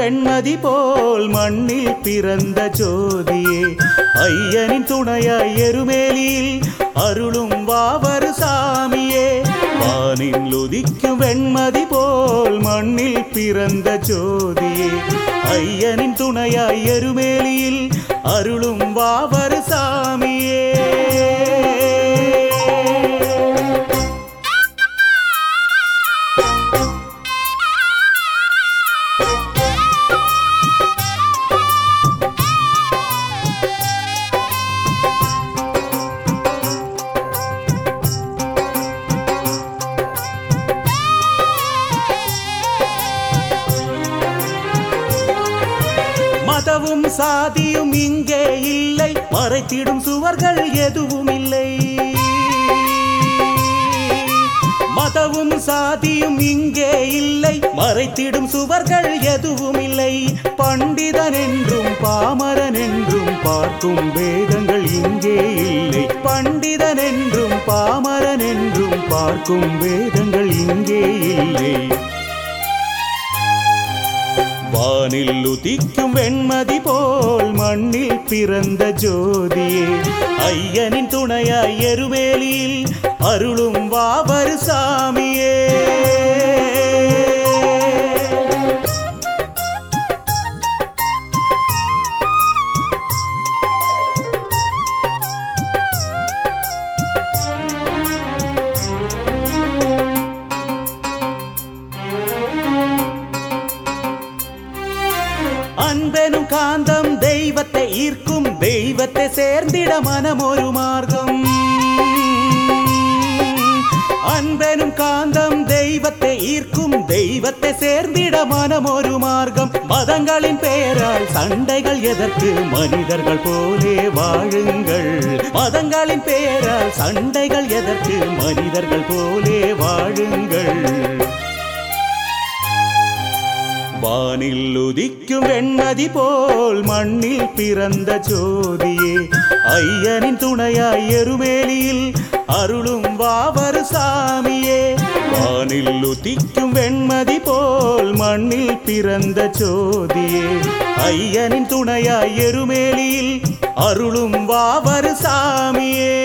வெண்மதி போல் மண்ணில் பிறந்த ஜோதியே ஐயனின் துணையாய் எருமேலியில் அருளும் வாவரு சாமியே வானில் உதிக்கும் வெண்மதி போல் மண்ணில் பிறந்த ஜோதியே ஐயனின் துணையாய் எருமேலியில் அருளும் வாவரு சாமியே மதமும் சாதியும் இங்கே இல்லை மறைத்திடும் சுவர்கள் எதுவும் இல்லை மதமும் சாதியும் இங்கே இல்லை மறைத்திடும் சுவர்கள் எதுவும் இல்லை பண்டிதன் என்றும் பாமரன் என்றும் பார்க்கும் வேதங்கள் இங்கே இல்லை பண்டிதன் என்றும் பாமரன் என்றும் பார்க்கும் வேதங்கள் இங்கே இல்லை வானில் உதிக்கும் வெண்மதி போல் மண்ணில் பிறந்த ஜோதியே ஐயனின் துணையாய் எருவேலியில் அருளும் வாவரு சாமியே அன்பெனும் காந்தம் தெய்வத்தை ஈர்க்கும் தெய்வத்தை சேர்ந்திட மனம் ஒரு மார்க்கம் அன்பெனும் காந்தம் தெய்வத்தை ஈர்க்கும் தெய்வத்தை சேர்ந்திட மனம் ஒரு மார்க்கம் மதங்களின் பெயரால் சண்டைகள் எதற்கு மனிதர்கள் போலே வாழுங்கள் மதங்களின் பெயரால் சண்டைகள் எதற்கு மனிதர்கள் போலே வாழுங்கள் வானில் உதிக்கும் வெண்மதி போல் மண்ணில் பிறந்த ஜோதியே ஐயனின் துணையாய் எருமேலியில் அருளும் வாவரு சாமியே வானில் உதிக்கும் வெண்மதி போல் மண்ணில் பிறந்த ஜோதியே ஐயனின் துணையாய் எருமேலியில் அருளும் வாவரு சாமியே